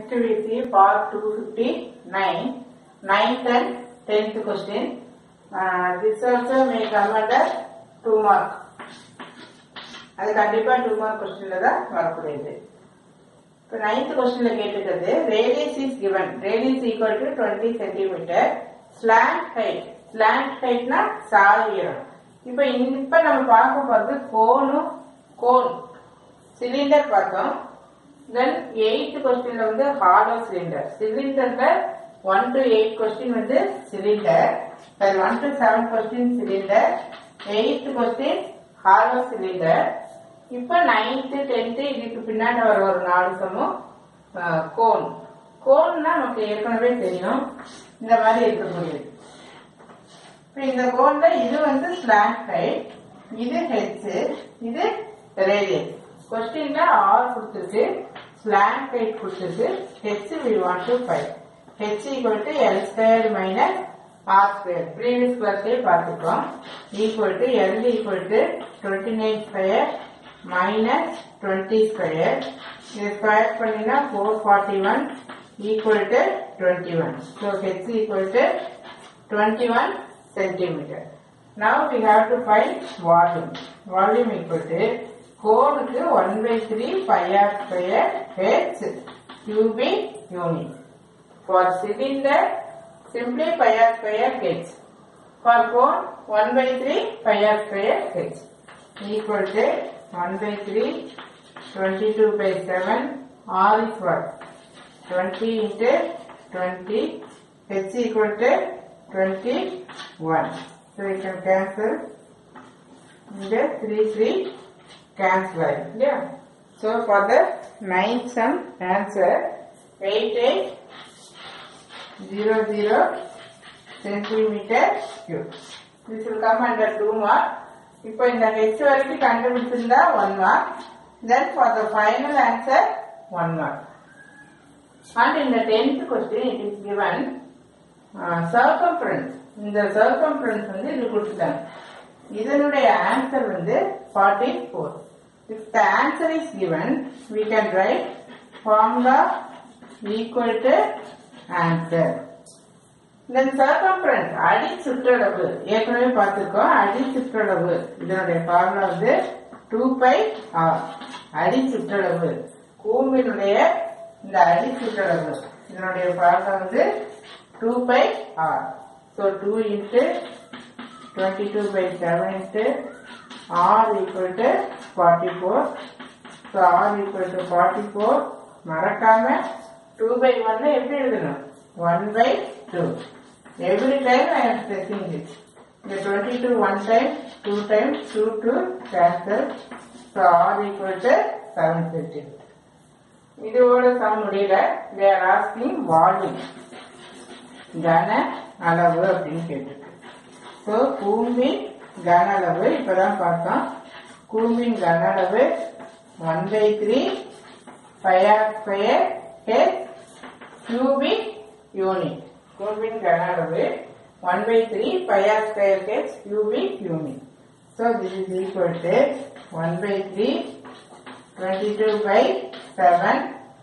Next we see part 259, 9th and 10th question. Uh, this also may come under 2 mark. அது கண்டிப்பா two mark கொஸ்டின்ல தான் வரக்கூடியது இப்போ நைன்த் கொஸ்டின்ல கேட்டுக்கிறது radius is given radius equal to twenty centimetre slant height slant ஹைட்னா சாய் உயரம் இப்போ இப்ப நம்ம பார்க்க போறது கோனும் கோன் சிலிண்டர் பார்த்தோம் தென் எயித் கொஸ்டின்ல வந்து ஹாலோ சிலிண்டர் சிலிண்டர்ல ஒன் டு எயிட் கொஸ்டின் வந்து cylinder sorry one to seven question cylinder eighth question hollow cylinder இப்ப நைன்த்து டென்த்து இதுக்கு பின்னாடி வர ஒரு நாலு சமம் கோன் கோன்னா நமக்கு ஏற்கனவே தெரியும் இந்த மாதிரி இருக்கக்கூடியது இப்ப இந்த கோன்ல இது வந்து ஸ்லாண்ட் ஹைட் இது ஹெச் இது ரேடியஸ் கொஸ்டின்ல ஆர் கொடுத்துருக்கு ஸ்லாண்ட் ஹைட் கொடுத்துருக்கு ஹெச் வி வாண்ட் டு ஃபைவ் H equal to L square minus R square previous கிளாஸ்லேயே பார்த்துருக்கோம் equal to L equal to twenty nine square minus twenty square இது square பண்ணினா four forty one equal to twenty one so H equal to twenty one centimeter. Now we have to find volume. Volume equal to கோனுக்கு 1 by 3 pi r square h cubic unit. For cylinder, simply pi r square h. For cone, 1 by 3 pi r square h. Equal to 1 by 3, 22 by 7, r is what? 20 into 20, h equal to 21. So we can cancel the 3 3 cancel. out. Yeah. So for the ninth sum answer 8800 centimeter cube. This will come under 2 mark. இப்போ இந்த h வரைக்கும் கண்டுபிடிச்சிருந்தா 1 mark. Then for the final answer 1 mark. And in the 10th question it is given circumference இந்த circumference வந்து இது கொடுத்துட்டாங்க இதனுடைய answer வந்து forty four if the answer is given we can write formula equal to answer then circumference அடி சுற்றளவு ஏற்கனவே பார்த்துருக்கோம் அடி சுற்றளவு இதனுடைய ஃபார்முலா வந்து டூ பை ஆர் அடி சுற்றளவு கூம்பினுடைய இந்த அடி சுற்றளவு இதனுடைய ஃபார்முலா வந்து 2 by r. So 2 into 22 by 7 into r equal to 44. So r equal to 44. மறக்காம 2 by 1 எப்படி எழுதணும் 1 by 2. Every time I am stressing this. The 22 one time, 2 times, 2 to cancel. So r equal to 750. இதோட some முடியல they are asking volume கன அளவு அப்படின்னு கேட்டிருக்கு so கூம்பின் கன அளவு இப்பதான் பார்த்தோம் கூம்பின் கன அளவு one by three pi r square H cubic unit கூம்பின் கன அளவு one by three pi r square H cubic unit so this is equal to one by three twenty two by seven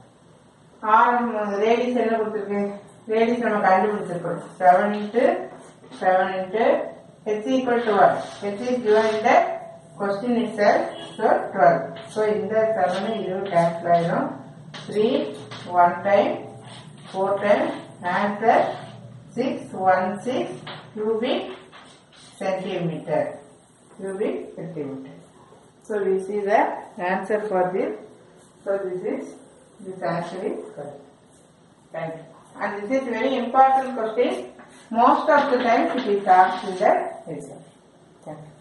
ஆரம் ரேடிஸ் என்ன கொடுத்துருக்கு radius நம்ம கண்டுபிடிச்சிருக்கோம் seven into seven into H equal to one H is given இந்த question it sir so twelve so இந்த seven இது cancel ஆயிடும் three one time four time answer six one six cubic centimetre cubic centimeter. So we see the answer for this. So this is this answer is correct. Thank you. And this is very important question. Most of the times it is asked in the exam. Thank you.